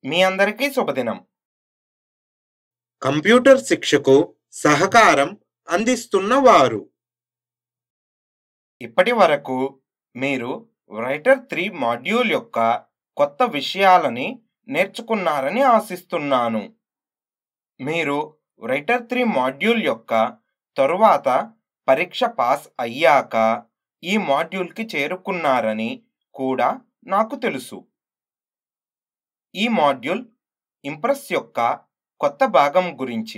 మీ అందరికీ శుభదినం కంప్యూటర్ శిక్షకు సహకారం అందిస్తున్న వారు ఇప్పటి వరకు మీరు రైటర్ త్రీ మాడ్యూల్ యొక్క కొత్త విషయాలని నేర్చుకున్నారని ఆశిస్తున్నాను మీరు రైటర్ త్రీ మాడ్యూల్ యొక్క తరువాత పరీక్ష పాస్ అయ్యాక ఈ మాడ్యూల్కి చేరుకున్నారని కూడా నాకు తెలుసు ఈ మాడ్యూల్ ఇంప్రెస్ యొక్క కొత్త భాగం గురించి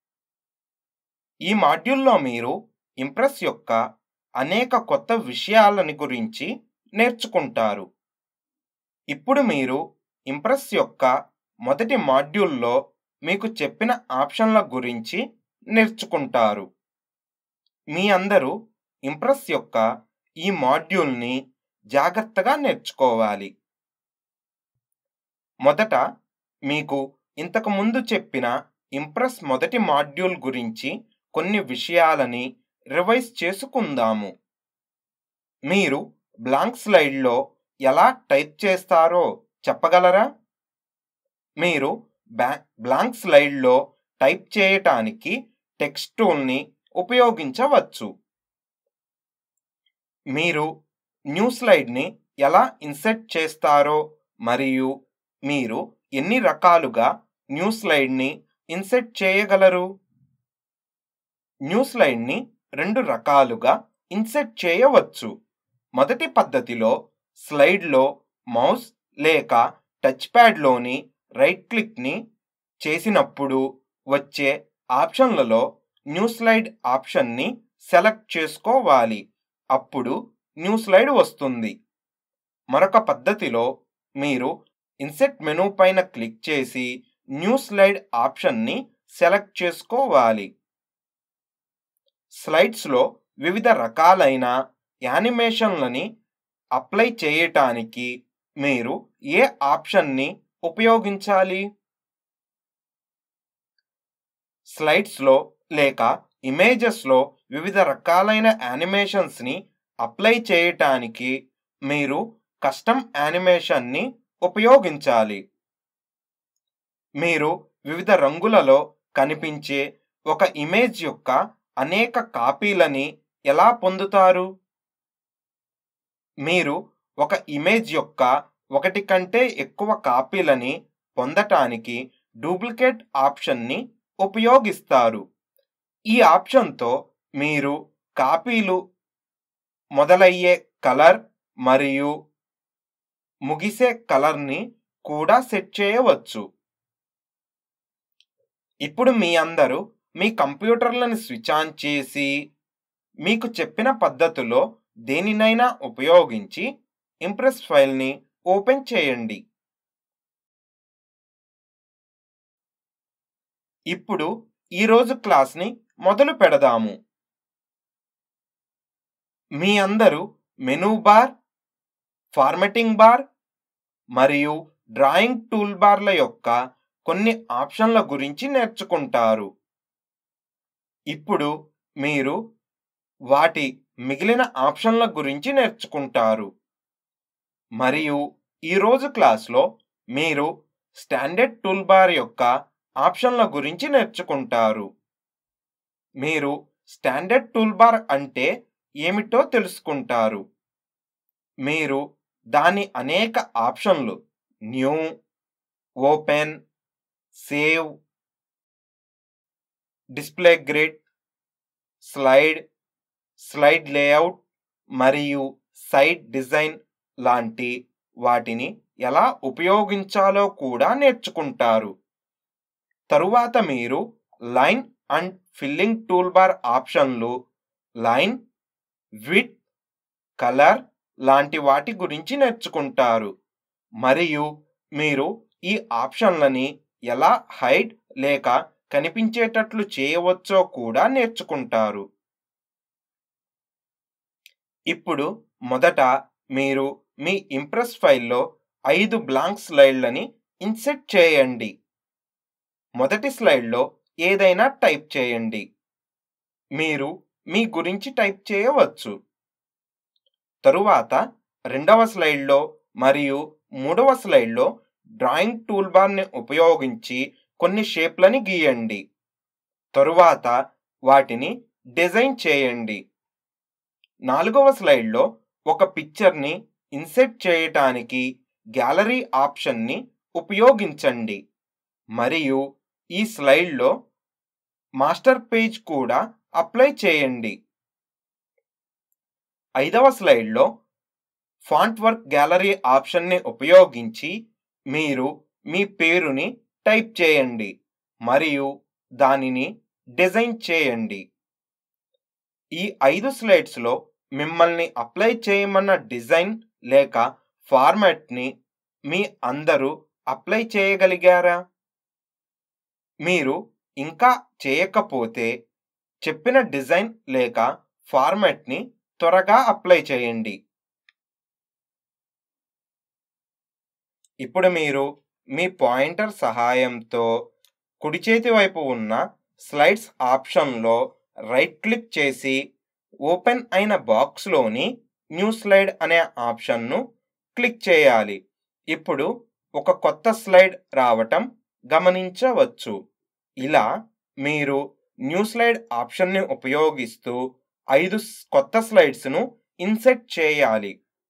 ఈ మాడ్యూల్లో మీరు ఇంప్రెస్ యొక్క అనేక కొత్త విషయాలని గురించి నేర్చుకుంటారు ఇప్పుడు మీరు ఇంప్రెస్ యొక్క మొదటి మాడ్యూల్లో మీకు చెప్పిన ఆప్షన్ల గురించి నేర్చుకుంటారు మీ అందరూ ఇంప్రెస్ యొక్క ఈ మాడ్యూల్ని జాగ్రత్తగా నేర్చుకోవాలి మొదట మీకు ఇంతకు ముందు చెప్పిన ఇంప్రెస్ మొదటి మాడ్యూల్ గురించి కొన్ని విషయాలని రివైజ్ చేసుకుందాము మీరు బ్లాంక్ స్లైడ్లో ఎలా టైప్ చేస్తారో చెప్పగలరా మీరు బ్లా బ్లాంక్ స్లైడ్లో టైప్ చేయటానికి టెక్స్ట్ టూల్ని ఉపయోగించవచ్చు మీరు న్యూ స్లైడ్ని ఎలా ఇన్సెట్ చేస్తారో మరియు మీరు ఎన్ని రకాలుగా న్యూ స్లైడ్ని ఇన్సెట్ చేయగలరు న్యూ స్లైడ్ని రెండు రకాలుగా ఇన్సెట్ చేయవచ్చు మొదటి పద్ధతిలో స్లైడ్లో మౌస్ లేక టచ్ ప్యాడ్లోని రైట్ క్లిక్ని చేసినప్పుడు వచ్చే ఆప్షన్లలో న్యూ స్లైడ్ ఆప్షన్ని సెలెక్ట్ చేసుకోవాలి అప్పుడు న్యూ స్లైడ్ వస్తుంది మరొక పద్ధతిలో మీరు ఇన్సెట్ మెనూ పైన క్లిక్ చేసి న్యూ స్లైడ్ ఆప్షన్ని సెలెక్ట్ చేసుకోవాలి స్లైడ్స్లో వివిధ రకాలైన యానిమేషన్లని అప్లై చేయటానికి మీరు ఏ ఆప్షన్ని ఉపయోగించాలి స్లైడ్స్లో లేక ఇమేజెస్లో వివిధ రకాలైన యానిమేషన్స్ని అప్లై చేయటానికి మీరు కస్టమ్ యానిమేషన్ని ఉపయోగించాలి మీరు వివిధ రంగులలో కనిపించే ఒక ఇమేజ్ యొక్క అనేక కాపీలని ఎలా పొందుతారు మీరు ఒక ఇమేజ్ యొక్క ఒకటి కంటే ఎక్కువ కాపీలని పొందటానికి డూప్లికేట్ ఆప్షన్ని ఉపయోగిస్తారు ఈ ఆప్షన్తో మీరు కాపీలు మొదలయ్యే కలర్ మరియు ముగిసే కలర్ని కూడా సెట్ చేయవచ్చు ఇప్పుడు మీ అందరూ మీ కంప్యూటర్లను స్విచ్ ఆన్ చేసి మీకు చెప్పిన పద్ధతిలో దేనినైనా ఉపయోగించి ఇంప్రెస్ ఫైల్ని ఓపెన్ చేయండి ఇప్పుడు ఈరోజు క్లాస్ని మొదలు పెడదాము మీ అందరూ మెనూ బార్ ఫార్మెటింగ్ బార్ మరియు డ్రాయింగ్ టూల్ బార్ల యొక్క కొన్ని ఆప్షన్ల గురించి నేర్చుకుంటారు ఇప్పుడు మీరు వాటి మిగిలిన ఆప్షన్ల గురించి నేర్చుకుంటారు మరియు ఈరోజు క్లాస్లో మీరు స్టాండర్డ్ టూల్ బార్ యొక్క ఆప్షన్ల గురించి నేర్చుకుంటారు మీరు స్టాండర్డ్ టూల్ బార్ అంటే ఏమిటో తెలుసుకుంటారు మీరు దాని అనేక ఆప్షన్లు new open save display grid slide slide layout మరియు సైట్ డిజైన్ లాంటి వాటిని ఎలా ఉపయోగించాలో కూడా నేర్చుకుంటారు తరువాత మీరు line and filling tool bar ఆప్షన్లు లైన్ విత్ కలర్ లాంటి వాటి గురించి నేర్చుకుంటారు మరియు మీరు ఈ ఆప్షన్లని ఎలా హైడ్ లేక కనిపించేటట్లు చేయవచ్చో కూడా నేర్చుకుంటారు ఇప్పుడు మొదట మీరు మీ ఇంప్రెస్ ఫైల్లో ఐదు బ్లాంక్ స్లైడ్లని ఇన్సెట్ చేయండి మొదటి స్లైడ్లో ఏదైనా టైప్ చేయండి మీరు మీ గురించి టైప్ చేయవచ్చు తరువాత రెండవ స్లైడ్లో మరియు మూడవ స్లైడ్లో డ్రాయింగ్ టూల్బార్ని ఉపయోగించి కొన్ని షేప్లని గీయండి తరువాత వాటిని డిజైన్ చేయండి నాలుగవ స్లైడ్లో ఒక పిక్చర్ని ఇన్సెట్ చేయటానికి గ్యాలరీ ఆప్షన్ని ఉపయోగించండి మరియు ఈ స్లైడ్లో మాస్టర్ పేజ్ కూడా అప్లై చేయండి ఐదవ స్లైడ్లో ఫాంట్ వర్క్ గ్యాలరీ ఆప్షన్ని ఉపయోగించి మీరు మీ పేరుని టైప్ చేయండి మరియు దానిని డిజైన్ చేయండి ఈ ఐదు స్లైడ్స్లో మిమ్మల్ని అప్లై చేయమన్న డిజైన్ లేక ఫార్మాట్ని మీ అందరూ అప్లై చేయగలిగారా మీరు ఇంకా చేయకపోతే చెప్పిన డిజైన్ లేక ఫార్మాట్ని త్వరగా అప్లై చేయండి ఇప్పుడు మీరు మీ పాయింటర్ సహాయంతో కుడి చేతి వైపు ఉన్న స్లైడ్స్ ఆప్షన్లో రైట్ క్లిక్ చేసి ఓపెన్ అయిన బాక్స్లోని న్యూ స్లైడ్ అనే ఆప్షన్ను క్లిక్ చేయాలి ఇప్పుడు ఒక కొత్త స్లైడ్ రావటం గమనించవచ్చు ఇలా మీరు న్యూ స్లైడ్ ఆప్షన్ని ఉపయోగిస్తూ ఐదు స్- కొత్త స్లైడ్స్ను ఇన్సెట్ చేయాలి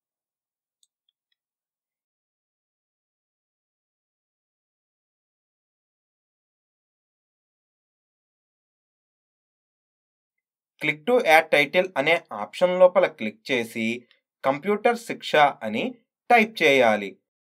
క్లిక్ టు యాడ్ టైటిల్ అనే ఆప్షన్ లోపల క్లిక్ చేసి కంప్యూటర్ శిక్ష అని టైప్ చేయాలి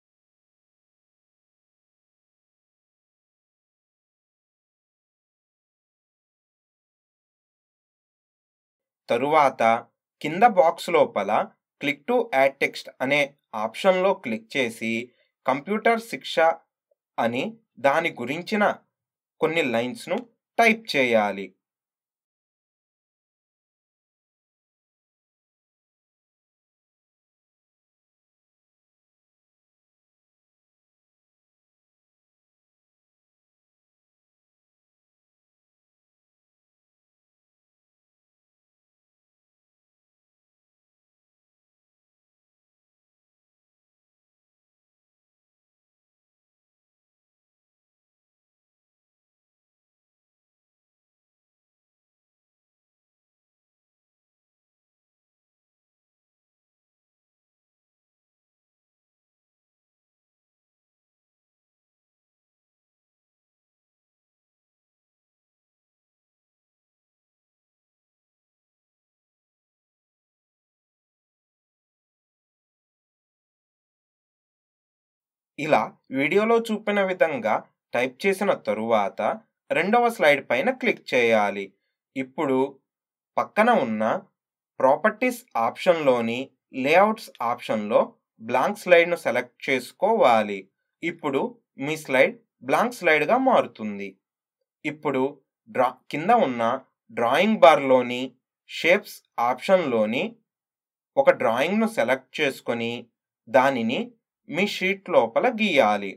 తరువాత కింద బాక్స్ లోపల క్లిక్ టు యాడ్ టెక్స్ట్ అనే ఆప్షన్లో క్లిక్ చేసి కంప్యూటర్ శిక్ష అని దాని గురించిన కొన్ని లైన్స్ను టైప్ చేయాలి ఇలా వీడియోలో చూపిన విధంగా టైప్ చేసిన తరువాత రెండవ స్లైడ్ పైన క్లిక్ చేయాలి ఇప్పుడు పక్కన ఉన్న ప్రాపర్టీస్ ఆప్షన్లోని లేఅవుట్స్ ఆప్షన్లో బ్లాంక్ స్లైడ్ను సెలెక్ట్ చేసుకోవాలి ఇప్పుడు మీ స్లైడ్ బ్లాంక్ స్లైడ్గా మారుతుంది ఇప్పుడు డ్రా కింద ఉన్న డ్రాయింగ్ బార్లోని షేప్స్ ఆప్షన్లోని ఒక డ్రాయింగ్ను సెలెక్ట్ చేసుకొని దానిని మీ షీట్ లోపల గీయాలి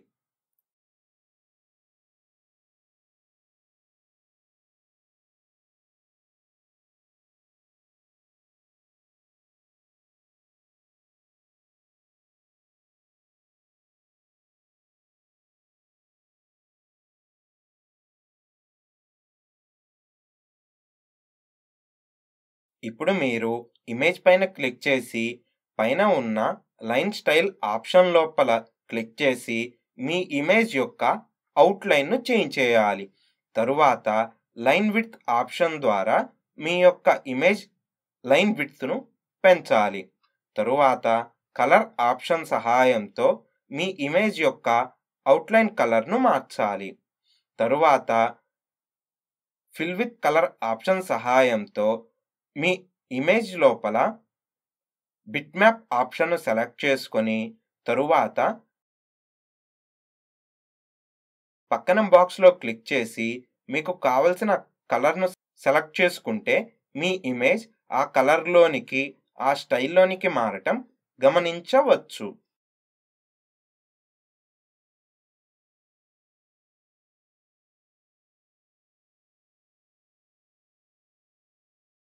ఇప్పుడు మీరు ఇమేజ్ పైన క్లిక్ చేసి పైన ఉన్న లైన్ స్టైల్ ఆప్షన్ లోపల క్లిక్ చేసి మీ ఇమేజ్ యొక్క అవుట్లైన్ను చేంజ్ చేయాలి తరువాత లైన్ విడ్త్ ఆప్షన్ ద్వారా మీ యొక్క ఇమేజ్ లైన్ విడ్త్ను పెంచాలి తరువాత కలర్ ఆప్షన్ సహాయంతో మీ ఇమేజ్ యొక్క అవుట్లైన్ కలర్ను మార్చాలి తరువాత ఫిల్ విత్ కలర్ ఆప్షన్ సహాయంతో మీ ఇమేజ్ లోపల బిట్ మ్యాప్ ఆప్షన్ను సెలెక్ట్ చేసుకొని తరువాత పక్కన బాక్స్లో క్లిక్ చేసి మీకు కావలసిన కలర్ను సెలెక్ట్ చేసుకుంటే మీ ఇమేజ్ ఆ కలర్లోనికి ఆ స్టైల్లోనికి మారటం గమనించవచ్చు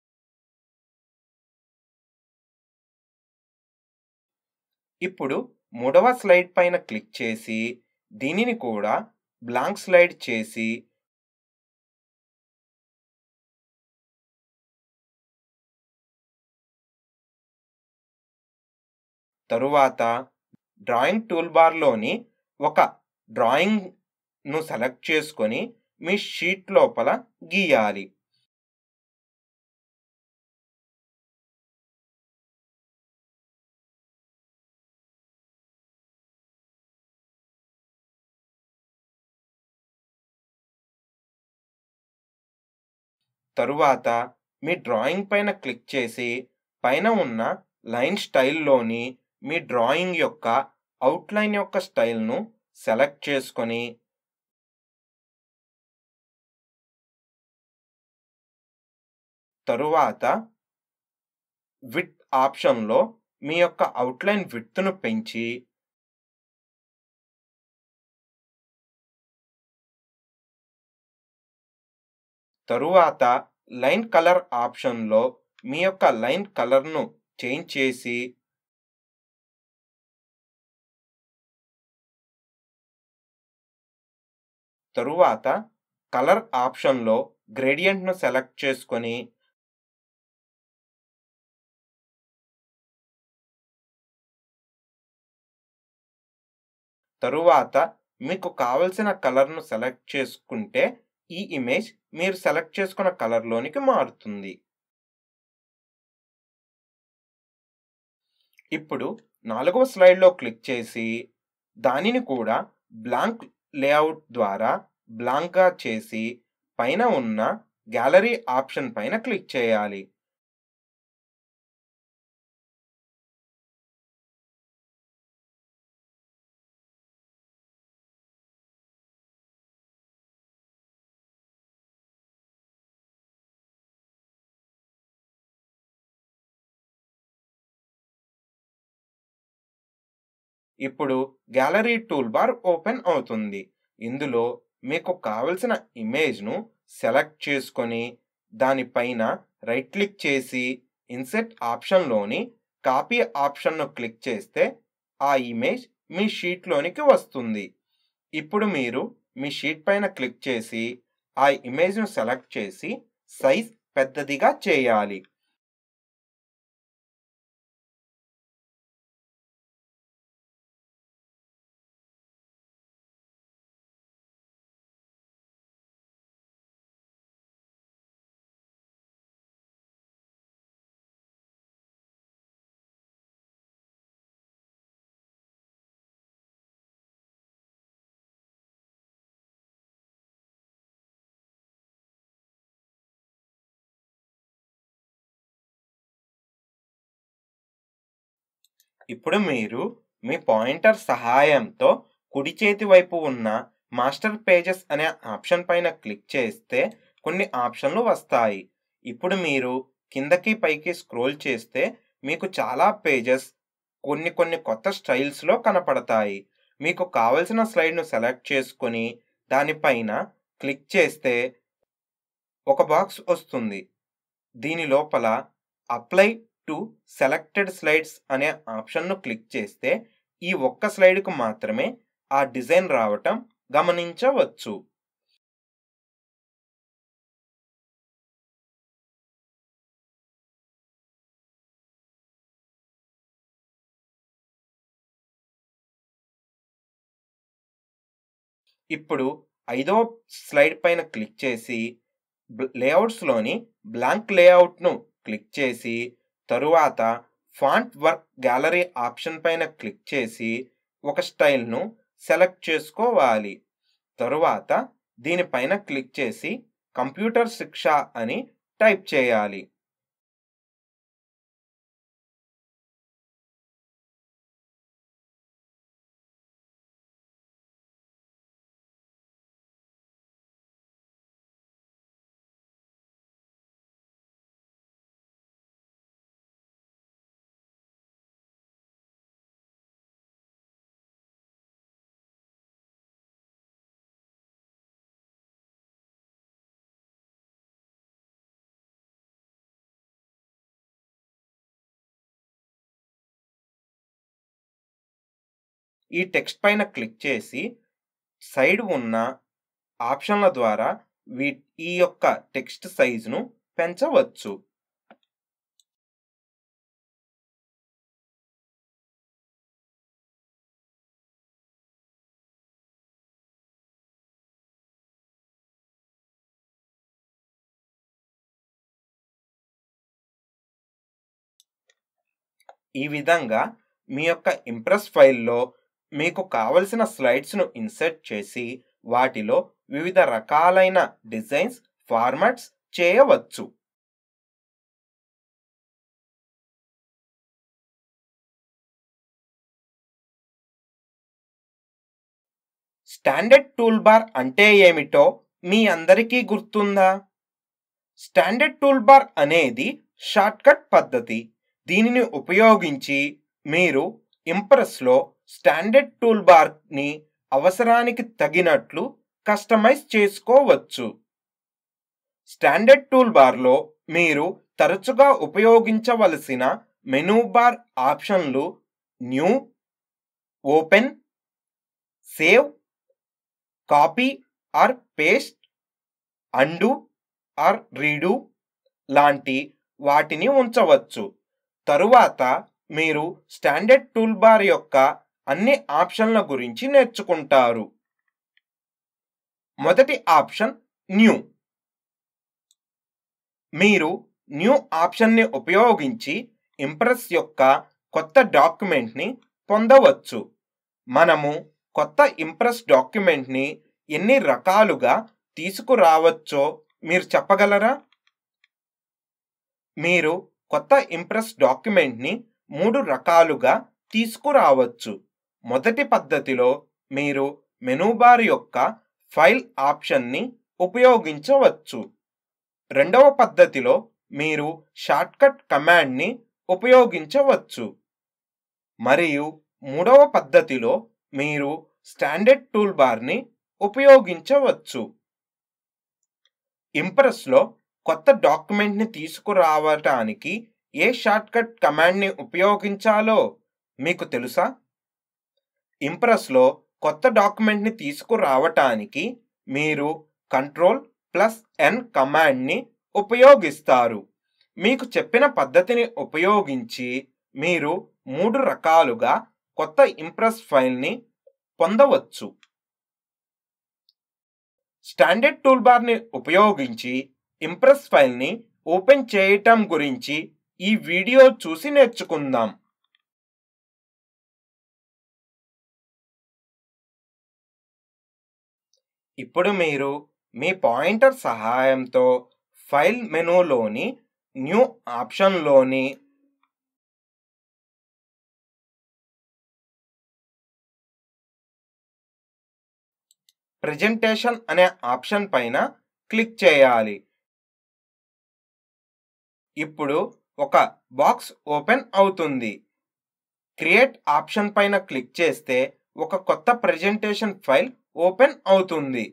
ఇప్పుడు మూడవ స్లైడ్ పైన క్లిక్ చేసి దీనిని కూడా బ్లాంక్ స్లైడ్ చేసి తరువాత డ్రాయింగ్ టూల్బార్లోని ఒక డ్రాయింగ్ను సెలెక్ట్ చేసుకొని మీ షీట్ లోపల గీయాలి తరువాత మీ డ్రాయింగ్ పైన క్లిక్ చేసి పైన ఉన్న లైన్ స్టైల్లోని మీ డ్రాయింగ్ యొక్క అవుట్లైన్ యొక్క స్టైల్ను సెలెక్ట్ చేసుకొని తరువాత విత్ ఆప్షన్లో మీ యొక్క అవుట్లైన్ విడ్త్ను పెంచి తరువాత లైన్ కలర్ ఆప్షన్లో మీ యొక్క లైన్ కలర్ను చేంజ్ చేసి తరువాత కలర్ ఆప్షన్లో గ్రేడియంట్ను సెలెక్ట్ చేసుకొని తరువాత మీకు కావలసిన కలర్ను సెలెక్ట్ చేసుకుంటే ఈ ఇమేజ్ మీరు సెలెక్ట్ చేసుకున్న కలర్లోనికి మారుతుంది ఇప్పుడు నాలుగవ స్లైడ్లో క్లిక్ చేసి దానిని కూడా బ్లాంక్ లేఅవుట్ ద్వారా బ్లాంక్గా చేసి పైన ఉన్న గ్యాలరీ ఆప్షన్ పైన క్లిక్ చేయాలి ఇప్పుడు గ్యాలరీ టూల్బార్ ఓపెన్ అవుతుంది ఇందులో మీకు కావలసిన ఇమేజ్ను సెలెక్ట్ చేసుకొని దానిపైన రైట్ క్లిక్ చేసి ఇన్సెట్ ఆప్షన్లోని కాపీ ఆప్షన్ను క్లిక్ చేస్తే ఆ ఇమేజ్ మీ షీట్లోనికి వస్తుంది ఇప్పుడు మీరు మీ షీట్ పైన క్లిక్ చేసి ఆ ఇమేజ్ను సెలెక్ట్ చేసి సైజ్ పెద్దదిగా చేయాలి ఇప్పుడు మీరు మీ పాయింటర్ సహాయంతో కుడి చేతి వైపు ఉన్న మాస్టర్ పేజెస్ అనే ఆప్షన్ పైన క్లిక్ చేస్తే కొన్ని ఆప్షన్లు వస్తాయి ఇప్పుడు మీరు కిందకి పైకి స్క్రోల్ చేస్తే మీకు చాలా పేజెస్ కొన్ని కొన్ని కొత్త స్టైల్స్లో కనపడతాయి మీకు కావలసిన స్లైడ్ను సెలెక్ట్ చేసుకొని దానిపైన క్లిక్ చేస్తే ఒక బాక్స్ వస్తుంది దీని లోపల అప్లై టు సెలెక్టెడ్ స్లైడ్స్ అనే ఆప్షన్ను క్లిక్ చేస్తే ఈ ఒక్క స్లైడ్కు మాత్రమే ఆ డిజైన్ రావటం గమనించవచ్చు ఇప్పుడు ఐదవ స్లైడ్ పైన క్లిక్ చేసి లేఅవుట్స్లోని బ్లాంక్ లేఅవుట్ను క్లిక్ చేసి తరువాత ఫాంట్ వర్క్ గ్యాలరీ ఆప్షన్ పైన క్లిక్ చేసి ఒక స్టైల్ను సెలెక్ట్ చేసుకోవాలి తరువాత దీనిపైన క్లిక్ చేసి కంప్యూటర్ శిక్ష అని టైప్ చేయాలి ఈ టెక్స్ట్ పైన క్లిక్ చేసి సైడ్ ఉన్న ఆప్షన్ల ద్వారా వీ ఈ యొక్క టెక్స్ట్ సైజును పెంచవచ్చు ఈ విధంగా మీ యొక్క ఇంప్రెస్ ఫైల్లో మీకు కావలసిన స్లైడ్స్ను ఇన్సర్ట్ చేసి వాటిలో వివిధ రకాలైన డిజైన్స్ ఫార్మాట్స్ చేయవచ్చు స్టాండర్డ్ టూల్ బార్ అంటే ఏమిటో మీ అందరికీ గుర్తుందా స్టాండర్డ్ టూల్ బార్ అనేది షార్ట్కట్ పద్ధతి దీనిని ఉపయోగించి మీరు ఇంప్రెస్లో స్టాండర్డ్ టూల్ బార్ని అవసరానికి తగినట్లు కస్టమైజ్ చేసుకోవచ్చు స్టాండర్డ్ టూల్ బార్లో మీరు తరచుగా ఉపయోగించవలసిన మెనూ బార్ ఆప్షన్లు new open save copy or paste undo or redo లాంటి వాటిని ఉంచవచ్చు తరువాత మీరు స్టాండర్డ్ టూల్ బార్ యొక్క అన్ని ఆప్షన్ల గురించి నేర్చుకుంటారు మొదటి ఆప్షన్ న్యూ మీరు న్యూ ఆప్షన్ని ఉపయోగించి ఇంప్రెస్ యొక్క కొత్త డాక్యుమెంట్ని పొందవచ్చు మనము కొత్త ఇంప్రెస్ డాక్యుమెంట్ని ఎన్ని రకాలుగా తీసుకురావచ్చో మీరు చెప్పగలరా మీరు కొత్త ఇంప్రెస్ డాక్యుమెంట్ని మూడు రకాలుగా తీసుకురావచ్చు మొదటి పద్ధతిలో మీరు మెనూ బార్ యొక్క ఫైల్ ఆప్షన్ని ఉపయోగించవచ్చు రెండవ పద్ధతిలో మీరు షార్ట్కట్ కమాండ్ని ఉపయోగించవచ్చు మరియు మూడవ పద్ధతిలో మీరు స్టాండర్డ్ టూల్ బార్ని ఉపయోగించవచ్చు ఇంప్రెస్లో కొత్త డాక్యుమెంట్ని తీసుకురావటానికి ఏ షార్ట్కట్ కమాండ్ని ఉపయోగించాలో మీకు తెలుసా ఇంప్రెస్లో కొత్త డాక్యుమెంట్ని తీసుకురావటానికి మీరు కంట్రోల్ ప్లస్ ఎన్ కమాండ్ని ఉపయోగిస్తారు మీకు చెప్పిన పద్ధతిని ఉపయోగించి మీరు మూడు రకాలుగా కొత్త ఇంప్రెస్ ఫైల్ని పొందవచ్చు స్టాండర్డ్ టూల్ బార్ని ఉపయోగించి ఇంప్రెస్ ఫైల్ని ఓపెన్ చేయటం గురించి ఈ వీడియో చూసి నేర్చుకుందాం ఇప్పుడు మీరు మీ పాయింటర్ సహాయంతో ఫైల్ మెనూలోని న్యూ ఆప్షన్లోని ప్రెజెంటేషన్ అనే ఆప్షన్ పైన క్లిక్ చేయాలి ఇప్పుడు ఒక బాక్స్ ఓపెన్ అవుతుంది క్రియేట్ ఆప్షన్ పైన క్లిక్ చేస్తే ఒక కొత్త ప్రెజెంటేషన్ ఫైల్ ఓపెన్ అవుతుంది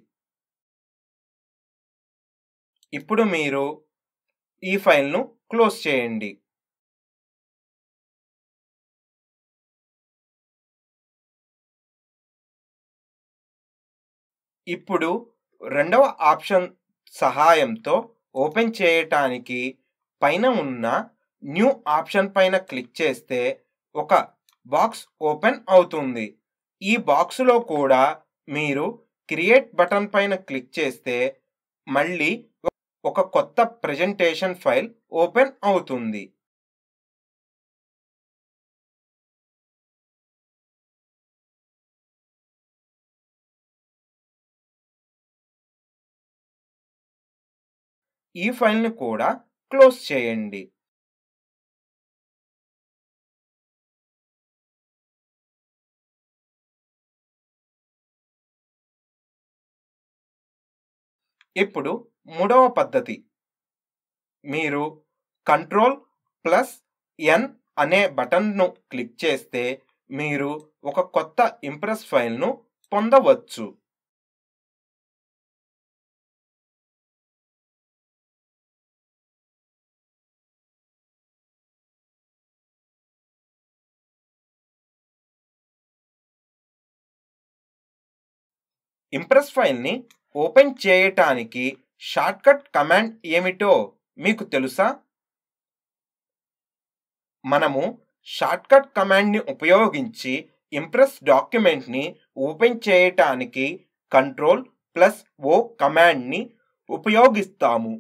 ఇప్పుడు మీరు ఈ ఫైల్ను క్లోజ్ చేయండి ఇప్పుడు రెండవ ఆప్షన్ సహాయంతో ఓపెన్ చేయటానికి పైన ఉన్న న్యూ ఆప్షన్ పైన క్లిక్ చేస్తే ఒక బాక్స్ ఓపెన్ అవుతుంది ఈ బాక్స్లో కూడా మీరు క్రియేట్ బటన్ పైన క్లిక్ చేస్తే మళ్ళీ ఒక కొత్త ప్రెజెంటేషన్ ఫైల్ ఓపెన్ అవుతుంది ఈ ఫైల్ని కూడా క్లోజ్ చేయండి ఇప్పుడు మూడవ పద్ధతి మీరు కంట్రోల్ ప్లస్ ఎన్ అనే బటన్ను క్లిక్ చేస్తే మీరు ఒక కొత్త ఇంప్రెస్ ఫైల్ను పొందవచ్చు ఇంప్రెస్ ఫైల్ని ఓపెన్ చేయటానికి షార్ట్కట్ కమాండ్ ఏమిటో మీకు తెలుసా మనము షార్ట్కట్ కమాండ్ని ఉపయోగించి ఇంప్రెస్ డాక్యుమెంట్ని ఓపెన్ చేయటానికి కంట్రోల్ ప్లస్ ఓ కమాండ్ని ఉపయోగిస్తాము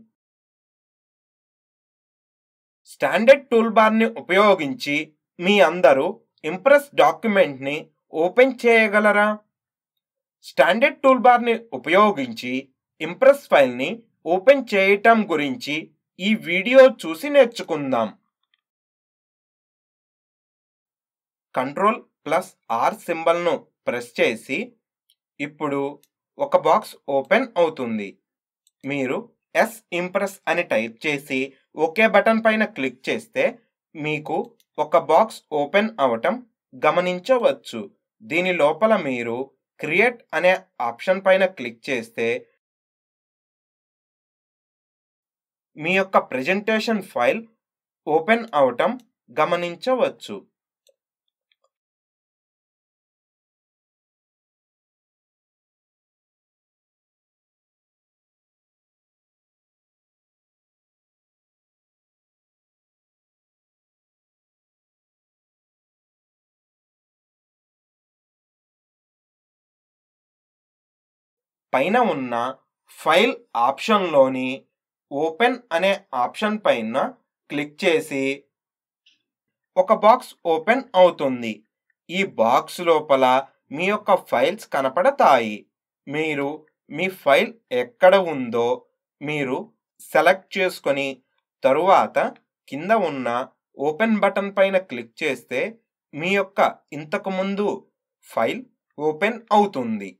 స్టాండర్డ్ టూల్బార్ని ఉపయోగించి మీ అందరూ ఇంప్రెస్ డాక్యుమెంట్ని ఓపెన్ చేయగలరా స్టాండర్డ్ టూల్బార్ని ఉపయోగించి ఇంప్రెస్ ఫైల్ని ఓపెన్ చేయటం గురించి ఈ వీడియో చూసి నేర్చుకుందాం కంట్రోల్ ప్లస్ ఆర్ సింబల్ను ప్రెస్ చేసి ఇప్పుడు ఒక బాక్స్ ఓపెన్ అవుతుంది మీరు ఎస్ ఇంప్రెస్ అని టైప్ చేసి ఓకే బటన్ పైన క్లిక్ చేస్తే మీకు ఒక బాక్స్ ఓపెన్ అవటం గమనించవచ్చు దీని లోపల మీరు క్రియేట్ అనే ఆప్షన్ పైన క్లిక్ చేస్తే మీ యొక్క ప్రెజెంటేషన్ ఫైల్ ఓపెన్ అవటం గమనించవచ్చు పైన ఉన్న ఫైల్ ఆప్షన్లోని ఓపెన్ అనే ఆప్షన్ పైన క్లిక్ చేసి ఒక బాక్స్ ఓపెన్ అవుతుంది ఈ బాక్స్ లోపల మీ యొక్క ఫైల్స్ కనపడతాయి మీరు మీ ఫైల్ ఎక్కడ ఉందో మీరు సెలెక్ట్ చేసుకొని తరువాత కింద ఉన్న ఓపెన్ బటన్ పైన క్లిక్ చేస్తే మీ యొక్క ఇంతకు ముందు ఫైల్ ఓపెన్ అవుతుంది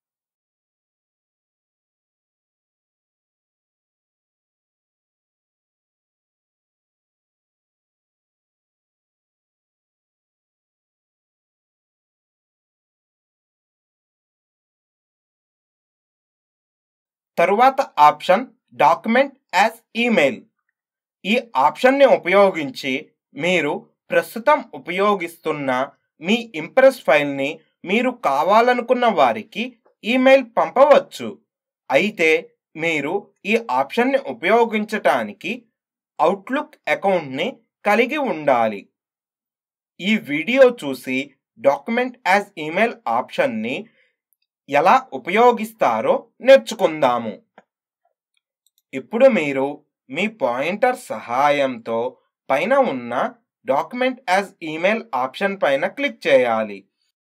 తరువాత ఆప్షన్ డాక్యుమెంట్ యాజ్ ఈమెయిల్ ఈ ఆప్షన్ని ఉపయోగించి మీరు ప్రస్తుతం ఉపయోగిస్తున్న మీ ఇంప్రెస్ ఫైల్ని మీరు కావాలనుకున్న వారికి ఈమెయిల్ పంపవచ్చు అయితే మీరు ఈ ఆప్షన్ని ఉపయోగించటానికి అవుట్లుక్ అకౌంట్ని కలిగి ఉండాలి ఈ వీడియో చూసి డాక్యుమెంట్ యాజ్ ఈమెయిల్ ఆప్షన్ని ఎలా ఉపయోగిస్తారో నేర్చుకుందాము ఇప్పుడు మీరు మీ పాయింటర్ సహాయంతో పైన ఉన్న డాక్యుమెంట్ యాజ్ ఈమెయిల్ ఆప్షన్ పైన క్లిక్ చేయాలి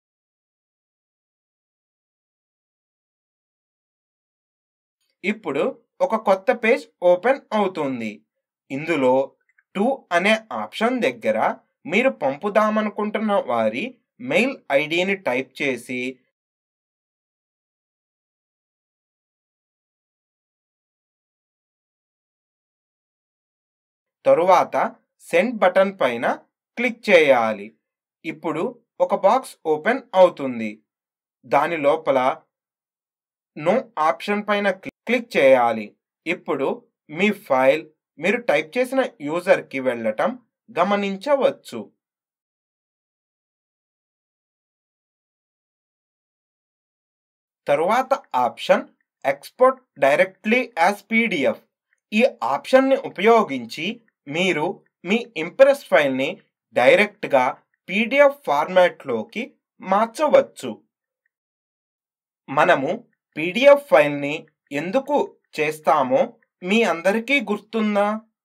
ఇప్పుడు ఒక కొత్త పేజ్ ఓపెన్ అవుతుంది ఇందులో టు అనే ఆప్షన్ దగ్గర మీరు పంపుదామనుకుంటున్న వారి మెయిల్ ఐడిని టైప్ చేసి తరువాత సెండ్ బటన్ పైన క్లిక్ చేయాలి ఇప్పుడు ఒక బాక్స్ ఓపెన్ అవుతుంది దాని లోపల నో ఆప్షన్ పైన క్లిక్ చేయాలి ఇప్పుడు మీ ఫైల్ మీరు టైప్ చేసిన యూజర్కి వెళ్ళటం గమనించవచ్చు తరువాత option export directly as PDF ఈ ఆప్షన్ని ఉపయోగించి మీరు మీ ఇంప్రెస్ ఫైల్ని డైరెక్ట్గా పీడిఎఫ్ ఫార్మాట్లోకి మార్చవచ్చు మనము పీడిఎఫ్ ఫైల్ని ఎందుకు చేస్తామో మీ అందరికీ గుర్తుందా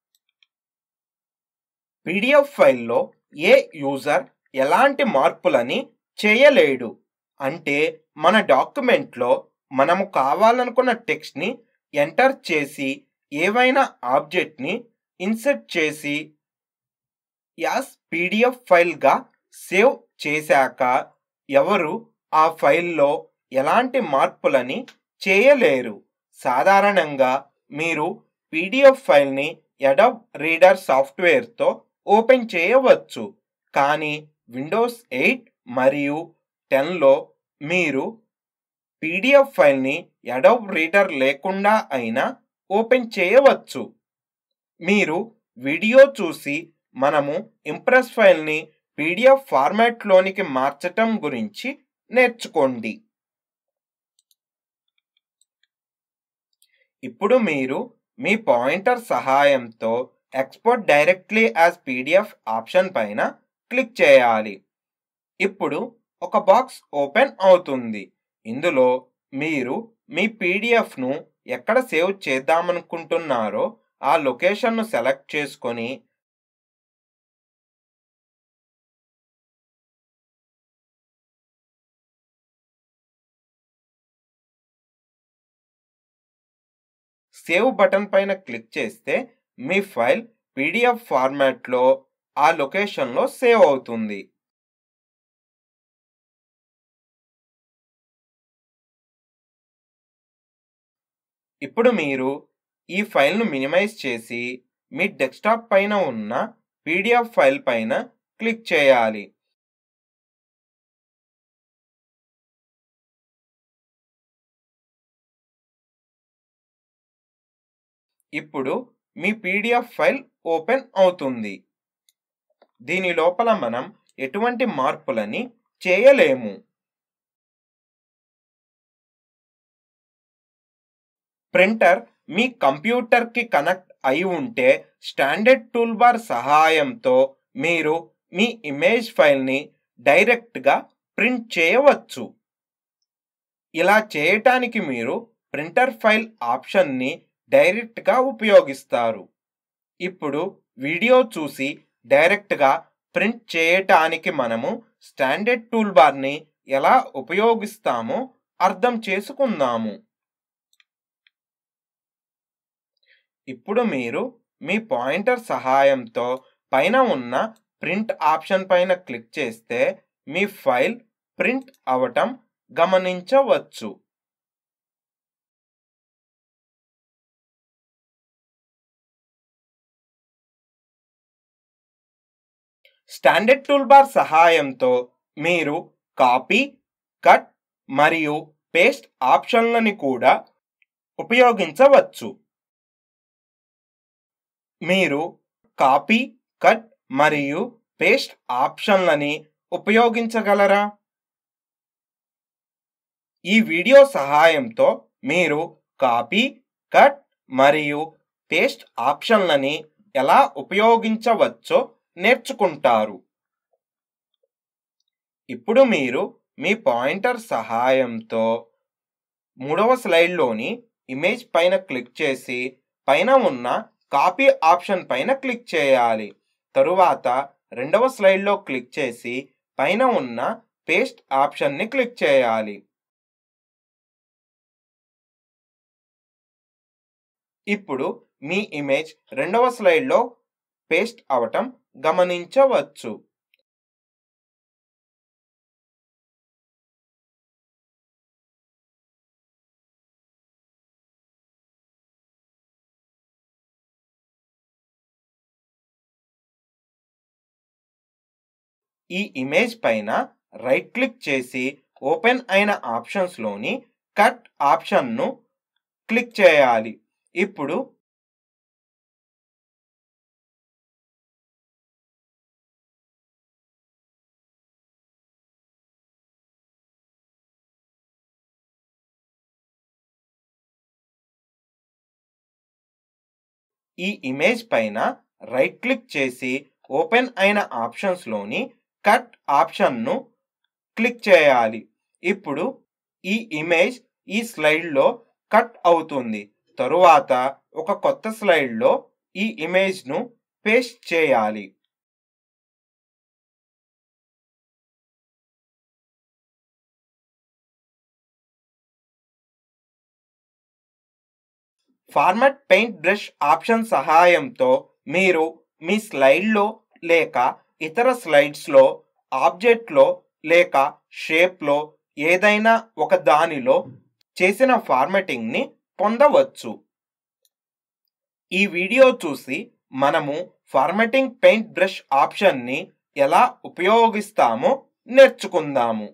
పీడిఎఫ్ ఫైల్లో ఏ యూజర్ ఎలాంటి మార్పులని చేయలేడు అంటే మన డాక్యుమెంట్లో మనము కావాలనుకున్న టెక్స్ట్ని ఎంటర్ చేసి ఏవైనా ఆబ్జెక్ట్ని ఇన్సర్ట్ చేసి యాస్ పీడిఎఫ్ ఫైల్గా సేవ్ చేశాక ఎవరు ఆ ఫైల్లో ఎలాంటి మార్పులని చేయలేరు సాధారణంగా మీరు పీడిఎఫ్ ఫైల్ని ఎడబ్ రీడర్ సాఫ్ట్వేర్తో ఓపెన్ చేయవచ్చు కానీ విండోస్ ఎయిట్ మరియు టెన్లో మీరు పీడిఎఫ్ ఫైల్ని ఎడబ్ రీడర్ లేకుండా అయినా ఓపెన్ చేయవచ్చు మీరు వీడియో చూసి మనము ఇంప్రెస్ ఫైల్ని పీడిఎఫ్ ఫార్మాట్లోనికి మార్చటం గురించి నేర్చుకోండి ఇప్పుడు మీరు మీ పాయింటర్ సహాయంతో export directly as PDF option పైన క్లిక్ చేయాలి ఇప్పుడు ఒక బాక్స్ ఓపెన్ అవుతుంది ఇందులో మీరు మీ పీడిఎఫ్ను ఎక్కడ సేవ్ చేద్దామనుకుంటున్నారో ఆ లొకేషన్ను సెలెక్ట్ చేసుకొని సేవ్ బటన్ పైన క్లిక్ చేస్తే మీ ఫైల్ పీడిఎఫ్ ఫార్మాట్లో ఆ లొకేషన్లో సేవ్ అవుతుంది ఇప్పుడు మీరు ఈ ఫైల్ను మినిమైజ్ చేసి మీ డెస్క్టాప్ పైన ఉన్న పీడిఎఫ్ ఫైల్ పైన క్లిక్ చేయాలి ఇప్పుడు మీ పీడిఎఫ్ ఫైల్ ఓపెన్ అవుతుంది దీని లోపల మనం ఎటువంటి మార్పులని చేయలేము ప్రింటర్ మీ కంప్యూటర్కి కనెక్ట్ అయి ఉంటే స్టాండర్డ్ టూల్బార్ సహాయంతో మీరు మీ ఇమేజ్ ఫైల్ని డైరెక్ట్గా ప్రింట్ చేయవచ్చు ఇలా చేయటానికి మీరు ప్రింటర్ ఫైల్ ఆప్షన్ని డైరెక్ట్గా ఉపయోగిస్తారు ఇప్పుడు వీడియో చూసి డైరెక్ట్గా ప్రింట్ చేయటానికి మనము స్టాండర్డ్ టూల్బార్ని ఎలా ఉపయోగిస్తామో అర్థం చేసుకుందాము ఇప్పుడు మీరు మీ పాయింటర్ సహాయంతో పైన ఉన్న ప్రింట్ ఆప్షన్ పైన క్లిక్ చేస్తే మీ ఫైల్ ప్రింట్ అవటం గమనించవచ్చు స్టాండర్డ్ టూల్బార్ సహాయంతో మీరు కాపీ కట్ మరియు పేస్ట్ ఆప్షన్లని కూడా ఉపయోగించవచ్చు మీరు కాపీ కట్ మరియు పేస్ట్ ఆప్షన్లని ఉపయోగించగలరా ఈ వీడియో సహాయంతో మీరు కాపీ కట్ మరియు పేస్ట్ ఆప్షన్లని ఎలా ఉపయోగించవచ్చో నేర్చుకుంటారు ఇప్పుడు మీరు మీ పాయింటర్ సహాయంతో మూడవ స్లైడ్లోని ఇమేజ్ పైన క్లిక్ చేసి పైన ఉన్న కాపీ ఆప్షన్ పైన క్లిక్ చేయాలి తరువాత రెండవ స్లైడ్లో క్లిక్ చేసి పైన ఉన్న పేస్ట్ ఆప్షన్ని క్లిక్ చేయాలి ఇప్పుడు మీ ఇమేజ్ రెండవ స్లైడ్లో పేస్ట్ అవటం గమనించవచ్చు ఈ ఇమేజ్ పైన రైట్ క్లిక్ చేసి ఓపెన్ అయిన ఆప్షన్స్లోని కట్ ఆప్షన్ను క్లిక్ చేయాలి ఇప్పుడు ఈ ఇమేజ్ పైన రైట్ క్లిక్ చేసి ఓపెన్ అయిన ఆప్షన్స్లోని కట్ ఆప్షన్ను క్లిక్ చేయాలి ఇప్పుడు ఈ ఇమేజ్ ఈ స్లైడ్లో కట్ అవుతుంది తరువాత ఒక కొత్త స్లైడ్లో ఈ ఇమేజ్ను పేస్ట్ చేయాలి ఫార్మాట్ పెయింట్ బ్రష్ ఆప్షన్ సహాయంతో మీరు మీ స్లైడ్లో లేక ఇతర స్లైడ్స్లో ఆబ్జెక్ట్లో లేక షేప్లో ఏదైనా ఒక దానిలో చేసిన ఫార్మాటింగ్ని పొందవచ్చు ఈ వీడియో చూసి మనము ఫార్మాటింగ్ పెయింట్ బ్రష్ ఆప్షన్ని ఎలా ఉపయోగిస్తామో నేర్చుకుందాము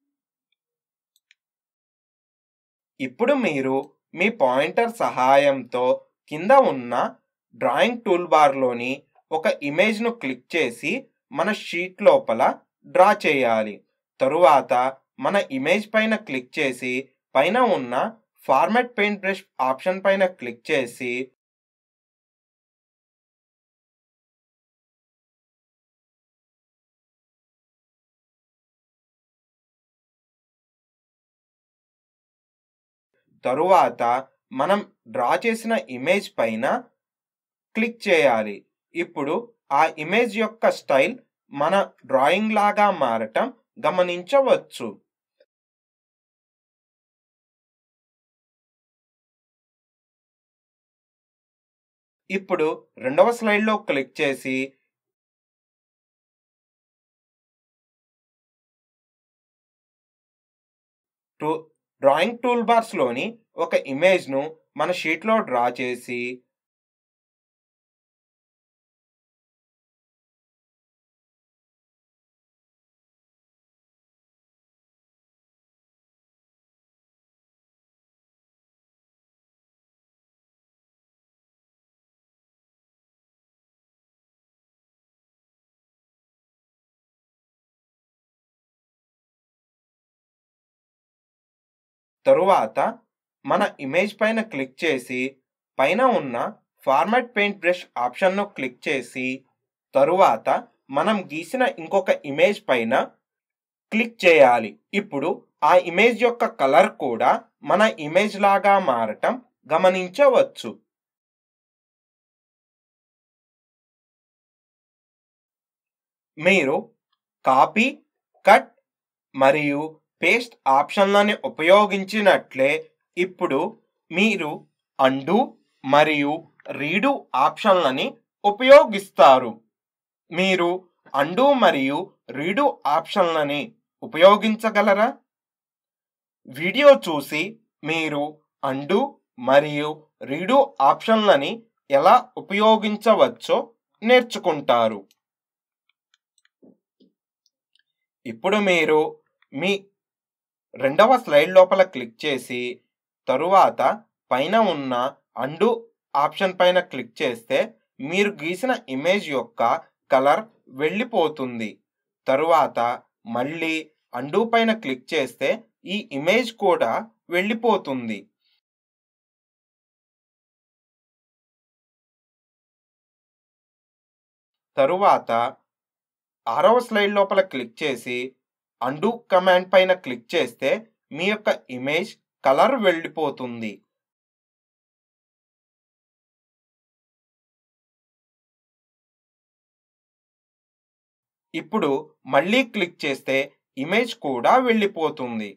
ఇప్పుడు మీరు మీ పాయింటర్ సహాయంతో కింద ఉన్న డ్రాయింగ్ టూల్ బార్లోని ఒక ఇమేజ్ను క్లిక్ చేసి మన షీట్ లోపల డ్రా చేయాలి తరువాత మన ఇమేజ్ పైన క్లిక్ చేసి పైన ఉన్న ఫార్మాట్ పెయింట్ బ్రష్ ఆప్షన్ పైన క్లిక్ చేసి తరువాత మనం డ్రా చేసిన ఇమేజ్ పైన క్లిక్ చేయాలి ఇప్పుడు ఆ ఇమేజ్ యొక్క స్టైల్ మన డ్రాయింగ్ లాగా మారటం గమనించవచ్చు ఇప్పుడు రెండవ స్లైడ్లో క్లిక్ చేసి టు డ్రాయింగ్ టూల్ బార్స్లోని ఒక ఇమేజ్ను మన షీట్లో డ్రా చేసి తరువాత మన ఇమేజ్ పైన క్లిక్ చేసి పైన ఉన్న ఫార్మాట్ పెయింట్ బ్రష్ ఆప్షన్ను క్లిక్ చేసి తరువాత మనం గీసిన ఇంకొక ఇమేజ్ పైన క్లిక్ చేయాలి ఇప్పుడు ఆ ఇమేజ్ యొక్క కలర్ కూడా మన ఇమేజ్ లాగా మారటం గమనించవచ్చు మీరు కాపీ కట్ మరియు పేస్ట్ ఆప్షన్లని ఉపయోగించినట్లే ఇప్పుడు మీరు అండు మరియు రీడు ఆప్షన్లని ఉపయోగిస్తారు మీరు అండు మరియు రీడు ఆప్షన్లని ఉపయోగించగలరా వీడియో చూసి మీరు అండు మరియు రీడు ఆప్షన్లని ఎలా ఉపయోగించవచ్చో నేర్చుకుంటారు ఇప్పుడు మీరు మీ రెండవ స్లైడ్ లోపల క్లిక్ చేసి తరువాత పైన ఉన్న అండు ఆప్షన్ పైన క్లిక్ చేస్తే మీరు గీసిన ఇమేజ్ యొక్క కలర్ వెళ్ళిపోతుంది తరువాత మళ్ళీ అండు పైన క్లిక్ చేస్తే ఈ ఇమేజ్ కూడా వెళ్ళిపోతుంది తరువాత ఆరవ స్లైడ్ లోపల క్లిక్ చేసి అండు కమాండ్ పైన క్లిక్ చేస్తే మీ యొక్క ఇమేజ్ కలర్ వెళ్ళిపోతుంది ఇప్పుడు మళ్ళీ క్లిక్ చేస్తే ఇమేజ్ కూడా వెళ్ళిపోతుంది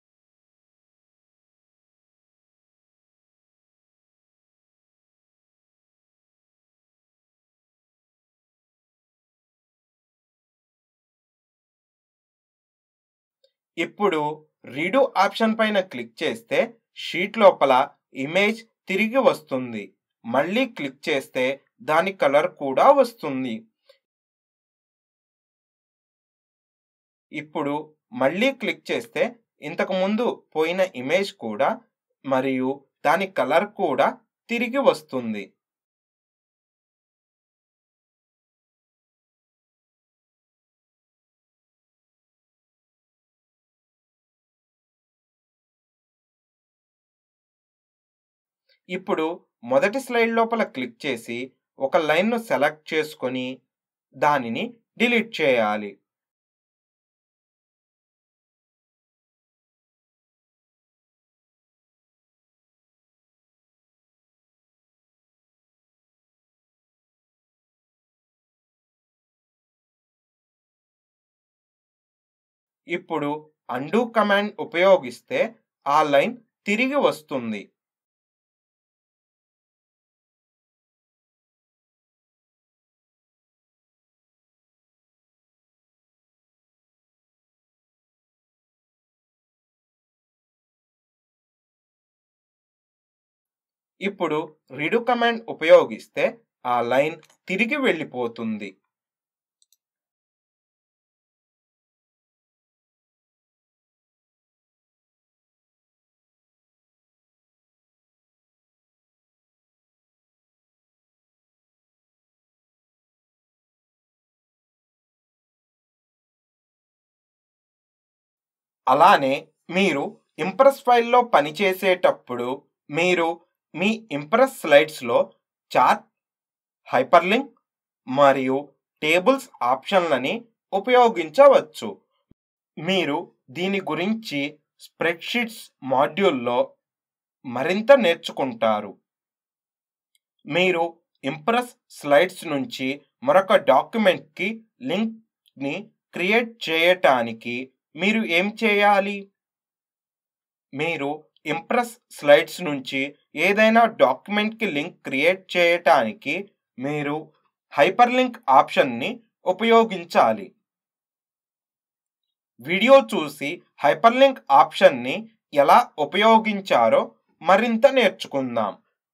ఇప్పుడు రీడు ఆప్షన్ పైన క్లిక్ చేస్తే షీట్ లోపల ఇమేజ్ తిరిగి వస్తుంది మళ్ళీ క్లిక్ చేస్తే దాని కలర్ కూడా వస్తుంది ఇప్పుడు మళ్ళీ క్లిక్ చేస్తే ఇంతకు ముందు పోయిన ఇమేజ్ కూడా మరియు దాని కలర్ కూడా తిరిగి వస్తుంది ఇప్పుడు మొదటి స్లైడ్ లోపల క్లిక్ చేసి ఒక లైన్ను సెలెక్ట్ చేసుకొని దానిని డిలీట్ చేయాలి ఇప్పుడు అండు కమాండ్ ఉపయోగిస్తే ఆ లైన్ తిరిగి వస్తుంది ఇప్పుడు రిడు కమాండ్ ఉపయోగిస్తే ఆ లైన్ తిరిగి వెళ్ళిపోతుంది అలానే మీరు ఇంప్రెస్ ఫైల్లో పనిచేసేటప్పుడు మీరు మీ ఇంప్రెస్ స్లైడ్స్లో చార్ట్ హైపర్లింక్ మరియు టేబుల్స్ ఆప్షన్లని ఉపయోగించవచ్చు మీరు దీని గురించి స్ప్రెడ్షీట్స్ మాడ్యూల్లో మరింత నేర్చుకుంటారు మీరు ఇంప్రెస్ స్లైడ్స్ నుంచి మరొక డాక్యుమెంట్కి లింక్ని క్రియేట్ చేయటానికి మీరు ఏం చేయాలి మీరు ఇంప్రెస్ స్లైడ్స్ నుంచి ఏదైనా డాక్యుమెంట్కి లింక్ క్రియేట్ చేయటానికి మీరు హైపర్ లింక్ ఆప్షన్ని ఉపయోగించాలి వీడియో చూసి హైపర్ లింక్ ఆప్షన్ని ఎలా ఉపయోగించారో మరింత నేర్చుకుందాం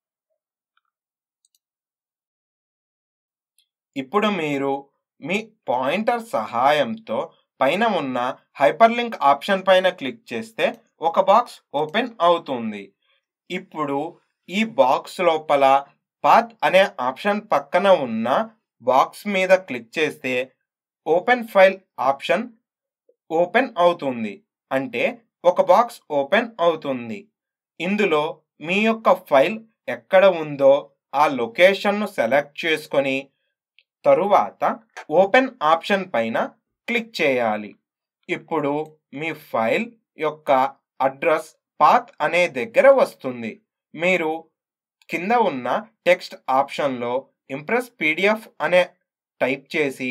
ఇప్పుడు మీరు మీ పాయింటర్ సహాయంతో పైన ఉన్న హైపర్ లింక్ ఆప్షన్ పైన క్లిక్ చేస్తే ఒక బాక్స్ ఓపెన్ అవుతుంది ఇప్పుడు ఈ బాక్స్ లోపల పాత్ అనే ఆప్షన్ పక్కన ఉన్న బాక్స్ మీద క్లిక్ చేస్తే ఓపెన్ ఫైల్ ఆప్షన్ ఓపెన్ అవుతుంది అంటే ఒక బాక్స్ ఓపెన్ అవుతుంది ఇందులో మీ యొక్క ఫైల్ ఎక్కడ ఉందో ఆ లొకేషన్ను సెలెక్ట్ చేసుకొని తరువాత ఓపెన్ ఆప్షన్ పైన క్లిక్ చేయాలి ఇప్పుడు మీ ఫైల్ యొక్క అడ్రస్ పాత్ అనే దగ్గర వస్తుంది మీరు కింద ఉన్న టెక్స్ట్ ఆప్షన్లో ఇంప్రెస్ పీడిఎఫ్ అనే టైప్ చేసి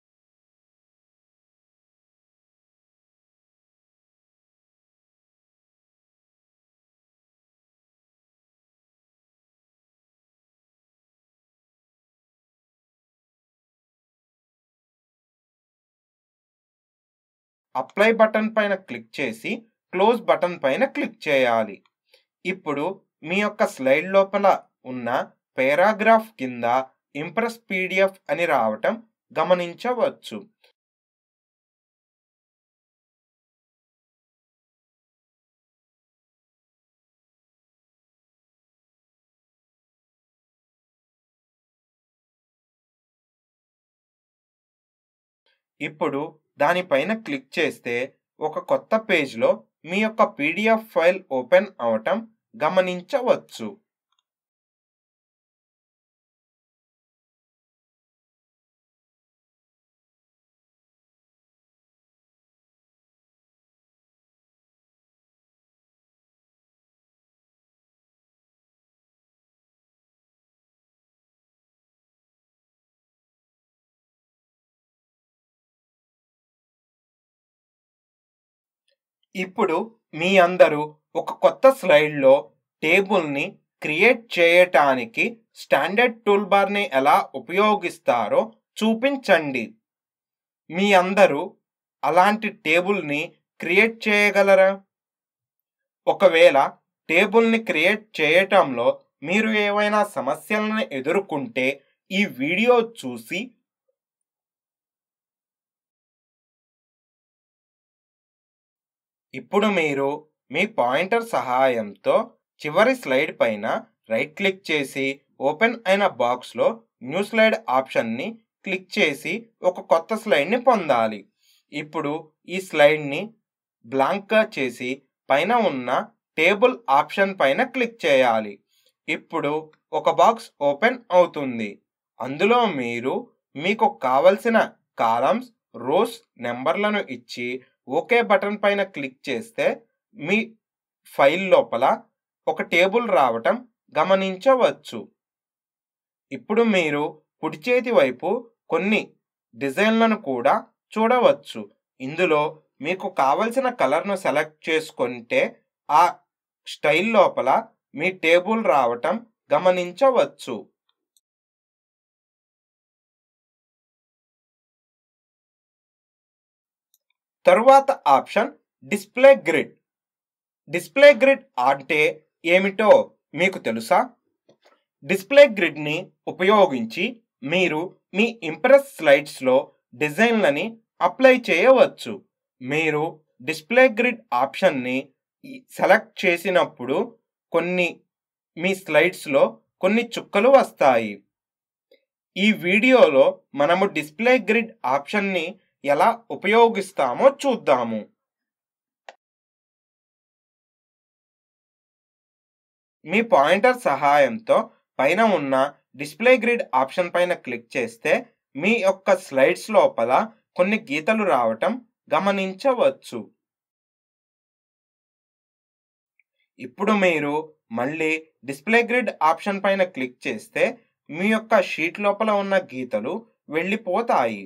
అప్లై బటన్ పైన క్లిక్ చేసి క్లోజ్ బటన్ పైన క్లిక్ చేయాలి ఇప్పుడు మీ యొక్క స్లైడ్ లోపల ఉన్న పారాగ్రాఫ్ కింద ఇంప్రెస్ పీడిఎఫ్ అని రావటం గమనించవచ్చు ఇప్పుడు దానిపైన క్లిక్ చేస్తే ఒక కొత్త పేజ్లో మీ యొక్క పీడిఎఫ్ ఫైల్ ఓపెన్ అవటం గమనించవచ్చు ఇప్పుడు మీ అందరూ ఒక కొత్త స్లైడ్లో టేబుల్ని క్రియేట్ చేయటానికి స్టాండర్డ్ టూల్ బార్ని ఎలా ఉపయోగిస్తారో చూపించండి మీ అందరూ అలాంటి టేబుల్ని క్రియేట్ చేయగలరా ఒకవేళ టేబుల్ని క్రియేట్ చేయటంలో మీరు ఏవైనా సమస్యలను ఎదుర్కొంటే ఈ వీడియో చూసి ఇప్పుడు మీరు మీ పాయింటర్ సహాయంతో చివరి స్లైడ్ పైన రైట్ క్లిక్ చేసి ఓపెన్ అయిన బాక్స్లో న్యూ స్లైడ్ ఆప్షన్ని క్లిక్ చేసి ఒక కొత్త స్లైడ్ని పొందాలి ఇప్పుడు ఈ స్లైడ్ని బ్లాంక్గా చేసి పైన ఉన్న టేబుల్ ఆప్షన్ పైన క్లిక్ చేయాలి ఇప్పుడు ఒక బాక్స్ ఓపెన్ అవుతుంది అందులో మీరు మీకు కావలసిన కాలమ్స్ రోస్ నెంబర్లను ఇచ్చి ఓకే బటన్ పైన క్లిక్ చేస్తే మీ ఫైల్ లోపల ఒక టేబుల్ రావటం గమనించవచ్చు ఇప్పుడు మీరు కుడి చేతి వైపు కొన్ని డిజైన్లను కూడా చూడవచ్చు ఇందులో మీకు కావలసిన కలర్ను సెలెక్ట్ చేసుకుంటే ఆ స్టైల్ లోపల మీ టేబుల్ రావటం గమనించవచ్చు తరువాత option display grid display grid అంటే ఏమిటో మీకు తెలుసా డిస్ప్లే గ్రిడ్ని ఉపయోగించి మీరు మీ ఇంప్రెస్ స్లైడ్స్లో డిజైన్లని అప్లై చేయవచ్చు మీరు డిస్ప్లే గ్రిడ్ ఆప్షన్ని సెలెక్ట్ చేసినప్పుడు కొన్ని మీ స్లైడ్స్లో కొన్ని చుక్కలు వస్తాయి ఈ వీడియోలో మనము డిస్ప్లే గ్రిడ్ ఆప్షన్ని ఎలా ఉపయోగిస్తామో చూద్దాము మీ పాయింటర్ సహాయంతో పైన ఉన్న డిస్ప్లే గ్రిడ్ ఆప్షన్ పైన క్లిక్ చేస్తే మీ యొక్క స్లైడ్స్ లోపల కొన్ని గీతలు రావటం గమనించవచ్చు ఇప్పుడు మీరు మళ్ళీ డిస్ప్లే గ్రిడ్ ఆప్షన్ పైన క్లిక్ చేస్తే మీ యొక్క షీట్ లోపల ఉన్న గీతలు వెళ్ళిపోతాయి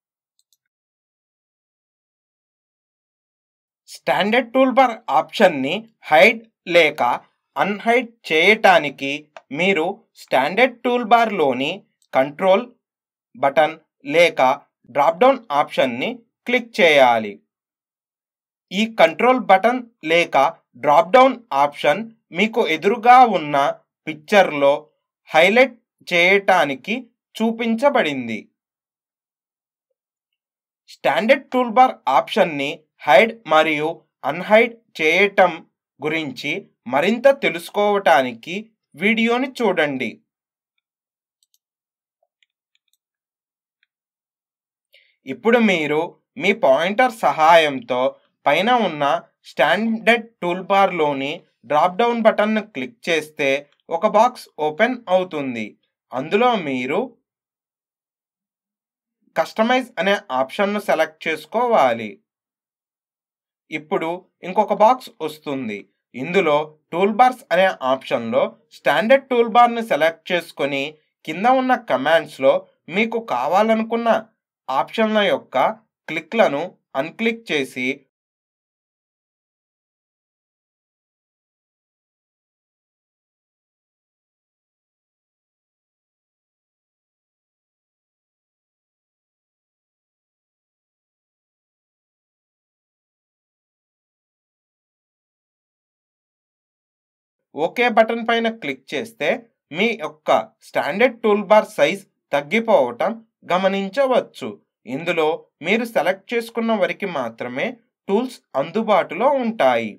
స్టాండర్డ్ టూల్ బార్ ఆప్షన్ని హైడ్ లేక అన్హైడ్ చేయటానికి మీరు స్టాండర్డ్ టూల్ బార్లోని కంట్రోల్ బటన్ లేక డ్రాప్ డౌన్ ఆప్షన్ని క్లిక్ చేయాలి ఈ కంట్రోల్ బటన్ లేక డ్రాప్ డౌన్ ఆప్షన్ మీకు ఎదురుగా ఉన్న పిక్చర్లో హైలైట్ చేయటానికి చూపించబడింది స్టాండర్డ్ టూల్ బార్ ఆప్షన్ని హైడ్ మరియు అన్హైడ్ చేయటం గురించి మరింత తెలుసుకోవటానికి వీడియోని చూడండి ఇప్పుడు మీరు మీ పాయింటర్ సహాయంతో పైన ఉన్న స్టాండర్డ్ టూల్ బార్లోని డ్రాప్ డౌన్ బటన్ను క్లిక్ చేస్తే ఒక బాక్స్ ఓపెన్ అవుతుంది అందులో మీరు కస్టమైజ్ అనే ఆప్షన్ను సెలెక్ట్ చేసుకోవాలి ఇప్పుడు ఇంకొక బాక్స్ వస్తుంది ఇందులో టూల్ బార్స్ అనే ఆప్షన్లో స్టాండర్డ్ టూల్ బార్ని సెలెక్ట్ చేసుకొని కింద ఉన్న కమాండ్స్లో మీకు కావాలనుకున్న ఆప్షన్ల యొక్క క్లిక్లను అన్క్లిక్ చేసి ఓకే బటన్ పైన క్లిక్ చేస్తే మీ యొక్క స్టాండర్డ్ టూల్ బార్ సైజ్ తగ్గిపోవటం గమనించవచ్చు ఇందులో మీరు సెలెక్ట్ చేసుకున్న వరకు మాత్రమే టూల్స్ అందుబాటులో ఉంటాయి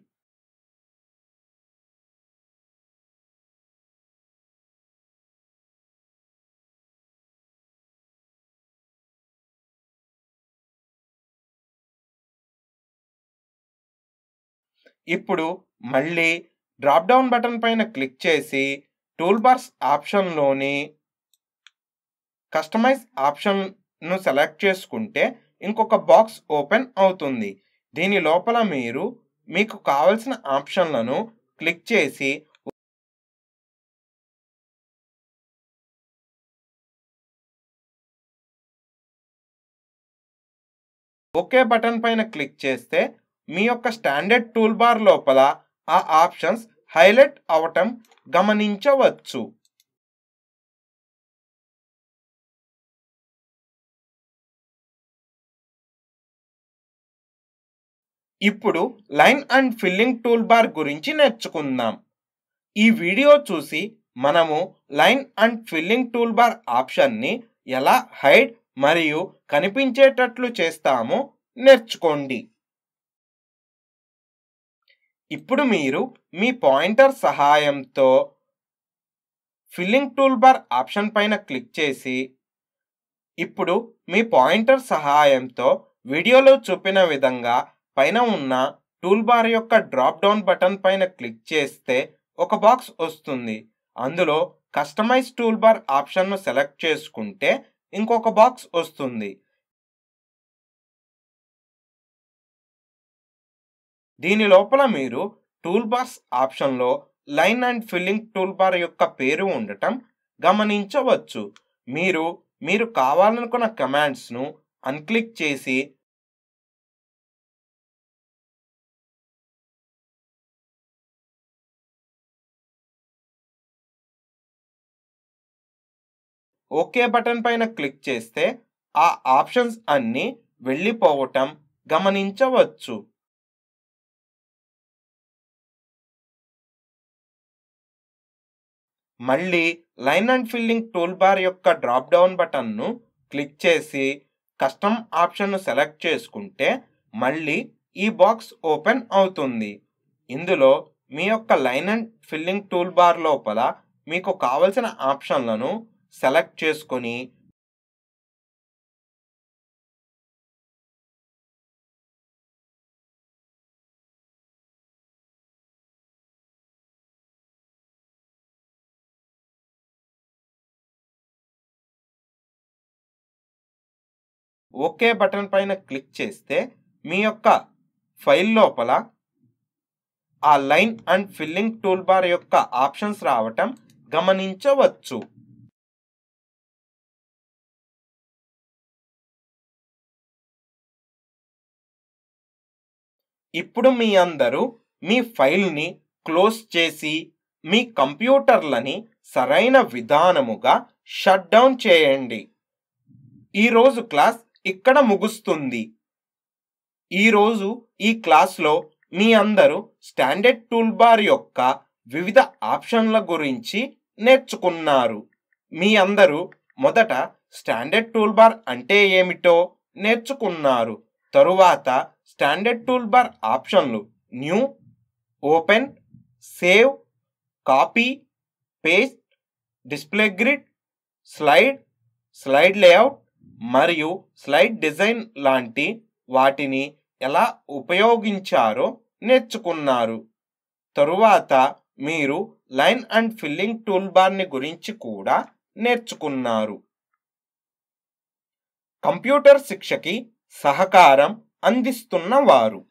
ఇప్పుడు మళ్ళీ డ్రాప్ డౌన్ బటన్ పైన క్లిక్ చేసి టూల్ బార్స్ ఆప్షన్లోని కస్టమైజ్ ఆప్షన్ను సెలెక్ట్ చేసుకుంటే ఇంకొక బాక్స్ ఓపెన్ అవుతుంది దీని లోపల మీరు మీకు కావలసిన ఆప్షన్లను క్లిక్ చేసి ఓకే బటన్ పైన క్లిక్ చేస్తే మీ యొక్క స్టాండర్డ్ టూల్ బార్ లోపల ఆ ఆప్షన్స్ హైలైట్ అవటం గమనించవచ్చు ఇప్పుడు line and filling tool bar గురించి నేర్చుకుందాం ఈ వీడియో చూసి మనము line and filling tool bar ఆప్షన్ని ఎలా హైడ్ మరియు కనిపించేటట్లు చేస్తామో నేర్చుకోండి ఇప్పుడు మీరు మీ పాయింటర్ సహాయంతో ఫిల్లింగ్ టూల్ బార్ ఆప్షన్ పైన క్లిక్ చేసి ఇప్పుడు మీ పాయింటర్ సహాయంతో వీడియోలో చూపిన విధంగా పైన ఉన్న టూల్ బార్ యొక్క డ్రాప్ డౌన్ బటన్ పైన క్లిక్ చేస్తే ఒక బాక్స్ వస్తుంది అందులో కస్టమైజ్ టూల్ బార్ ఆప్షన్ను సెలెక్ట్ చేసుకుంటే ఇంకొక బాక్స్ వస్తుంది దీని లోపల మీరు టూల్ బార్స్ ఆప్షన్లో line and filling tool bar యొక్క పేరు ఉండటం గమనించవచ్చు మీరు మీరు కావాలనుకున్న కమాండ్స్ను అన్క్లిక్ చేసి ఓకే బటన్ పైన క్లిక్ చేస్తే ఆ ఆప్షన్స్ అన్నీ వెళ్ళిపోవటం గమనించవచ్చు మళ్ళీ line and filling tool bar యొక్క డ్రాప్ డౌన్ బటన్ను క్లిక్ చేసి కస్టమ్ ఆప్షన్ను సెలెక్ట్ చేసుకుంటే మళ్ళీ ఈ బాక్స్ ఓపెన్ అవుతుంది ఇందులో మీ యొక్క line and filling tool bar లోపల మీకు కావలసిన ఆప్షన్లను సెలెక్ట్ చేసుకొని ఓకే బటన్ పైన క్లిక్ చేస్తే మీ యొక్క ఫైల్ లోపల ఆ line and filling tool bar యొక్క ఆప్షన్స్ రావటం గమనించవచ్చు ఇప్పుడు మీ అందరూ మీ ఫైల్ని క్లోజ్ చేసి మీ కంప్యూటర్లని సరైన విధానముగా షట్ డౌన్ చేయండి ఈరోజు క్లాస్ ఇక్కడ ముగుస్తుంది ఈరోజు ఈ క్లాస్లో మీ అందరూ స్టాండర్డ్ టూల్ బార్ యొక్క వివిధ ఆప్షన్ల గురించి నేర్చుకున్నారు మీ అందరూ మొదట స్టాండర్డ్ టూల్ బార్ అంటే ఏమిటో నేర్చుకున్నారు తరువాత స్టాండర్డ్ టూల్ బార్ ఆప్షన్లు new open save copy paste display grid slide slide layout మరియు స్లైడ్ డిజైన్ లాంటి వాటిని ఎలా ఉపయోగించారో నేర్చుకున్నారు తరువాత మీరు లైన్ అండ్ ఫిల్లింగ్ టూల్ బార్ని గురించి కూడా నేర్చుకున్నారు కంప్యూటర్ శిక్షకి సహకారం అందిస్తున్న వారు